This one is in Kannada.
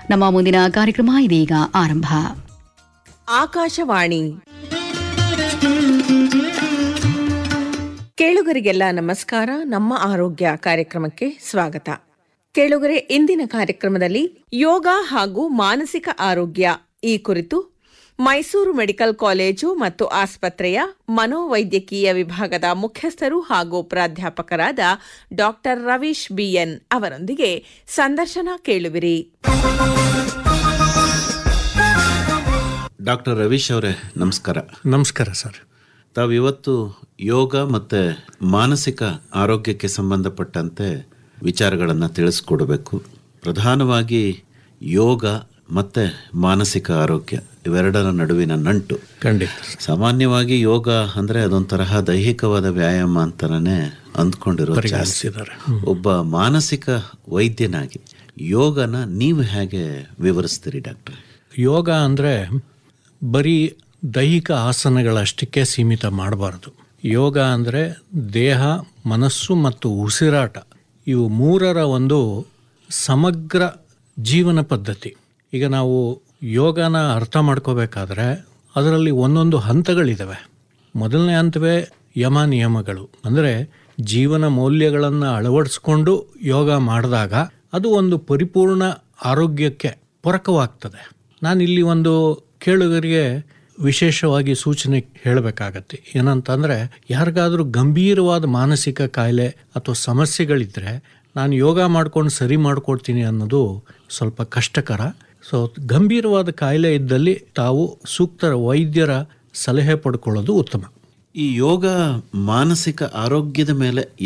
ನಮ್ಮ ಮುಂದಿನ ಕಾರ್ಯಕ್ರಮ ಇದೀಗ ಆರಂಭ ಆಕಾಶವಾಣಿ ಕೇಳುಗರಿಗೆಲ್ಲ ನಮಸ್ಕಾರ ನಮ್ಮ ಆರೋಗ್ಯ ಕಾರ್ಯಕ್ರಮಕ್ಕೆ ಸ್ವಾಗತ ಕೇಳುಗರೆ ಇಂದಿನ ಕಾರ್ಯಕ್ರಮದಲ್ಲಿ ಯೋಗ ಹಾಗೂ ಮಾನಸಿಕ ಆರೋಗ್ಯ ಈ ಕುರಿತು ಮೈಸೂರು ಮೆಡಿಕಲ್ ಕಾಲೇಜು ಮತ್ತು ಆಸ್ಪತ್ರೆಯ ಮನೋವೈದ್ಯಕೀಯ ವಿಭಾಗದ ಮುಖ್ಯಸ್ಥರು ಹಾಗೂ ಪ್ರಾಧ್ಯಾಪಕರಾದ ಡಾಕ್ಟರ್ ರವೀಶ್ ಬಿಎನ್ ಅವರೊಂದಿಗೆ ಸಂದರ್ಶನ ಕೇಳುವಿರಿ ಡಾಕ್ಟರ್ ರವೀಶ್ ಅವರೇ ನಮಸ್ಕಾರ ನಮಸ್ಕಾರ ಸರ್ ತಾವು ಇವತ್ತು ಯೋಗ ಮತ್ತು ಮಾನಸಿಕ ಆರೋಗ್ಯಕ್ಕೆ ಸಂಬಂಧಪಟ್ಟಂತೆ ವಿಚಾರಗಳನ್ನು ತಿಳಿಸ್ಕೊಡ್ಬೇಕು ಪ್ರಧಾನವಾಗಿ ಯೋಗ ಮತ್ತು ಮಾನಸಿಕ ಆರೋಗ್ಯ ಇವೆರಡರ ನಡುವಿನ ನಂಟು ಖಂಡಿತ ಸಾಮಾನ್ಯವಾಗಿ ಯೋಗ ಅಂದರೆ ಅದೊಂದು ತರಹ ದೈಹಿಕವಾದ ವ್ಯಾಯಾಮ ಅಂತಲೇ ಅಂದ್ಕೊಂಡಿರೋ ಜಾಸ್ತಿ ಪರಿಗಣಿಸಿದ್ದಾರೆ ಒಬ್ಬ ಮಾನಸಿಕ ವೈದ್ಯನಾಗಿ ಯೋಗನ ನೀವು ಹೇಗೆ ವಿವರಿಸ್ತೀರಿ ಡಾಕ್ಟರ್ ಯೋಗ ಅಂದರೆ ಬರೀ ದೈಹಿಕ ಆಸನಗಳಷ್ಟಕ್ಕೆ ಸೀಮಿತ ಮಾಡಬಾರ್ದು ಯೋಗ ಅಂದರೆ ದೇಹ ಮನಸ್ಸು ಮತ್ತು ಉಸಿರಾಟ ಇವು ಮೂರರ ಒಂದು ಸಮಗ್ರ ಜೀವನ ಪದ್ಧತಿ ಈಗ ನಾವು ಯೋಗನ ಅರ್ಥ ಮಾಡ್ಕೋಬೇಕಾದ್ರೆ ಅದರಲ್ಲಿ ಒಂದೊಂದು ಹಂತಗಳಿದ್ದಾವೆ ಮೊದಲನೇ ಹಂತವೇ ಯಮ ನಿಯಮಗಳು ಅಂದರೆ ಜೀವನ ಮೌಲ್ಯಗಳನ್ನು ಅಳವಡಿಸ್ಕೊಂಡು ಯೋಗ ಮಾಡಿದಾಗ ಅದು ಒಂದು ಪರಿಪೂರ್ಣ ಆರೋಗ್ಯಕ್ಕೆ ಪೂರಕವಾಗ್ತದೆ ನಾನು ಇಲ್ಲಿ ಒಂದು ಕೇಳುಗರಿಗೆ ವಿಶೇಷವಾಗಿ ಸೂಚನೆ ಹೇಳಬೇಕಾಗತ್ತೆ ಏನಂತಂದರೆ ಯಾರಿಗಾದರೂ ಗಂಭೀರವಾದ ಮಾನಸಿಕ ಕಾಯಿಲೆ ಅಥವಾ ಸಮಸ್ಯೆಗಳಿದ್ದರೆ ನಾನು ಯೋಗ ಮಾಡ್ಕೊಂಡು ಸರಿ ಮಾಡ್ಕೊಡ್ತೀನಿ ಅನ್ನೋದು ಸ್ವಲ್ಪ ಕಷ್ಟಕರ ಸೊ ಗಂಭೀರವಾದ ಕಾಯಿಲೆ ಇದ್ದಲ್ಲಿ ತಾವು ಸೂಕ್ತ ವೈದ್ಯರ ಸಲಹೆ ಪಡ್ಕೊಳ್ಳೋದು ಉತ್ತಮ ಈ ಯೋಗ ಮಾನಸಿಕ ಆರೋಗ್ಯದ ಮೇಲೆ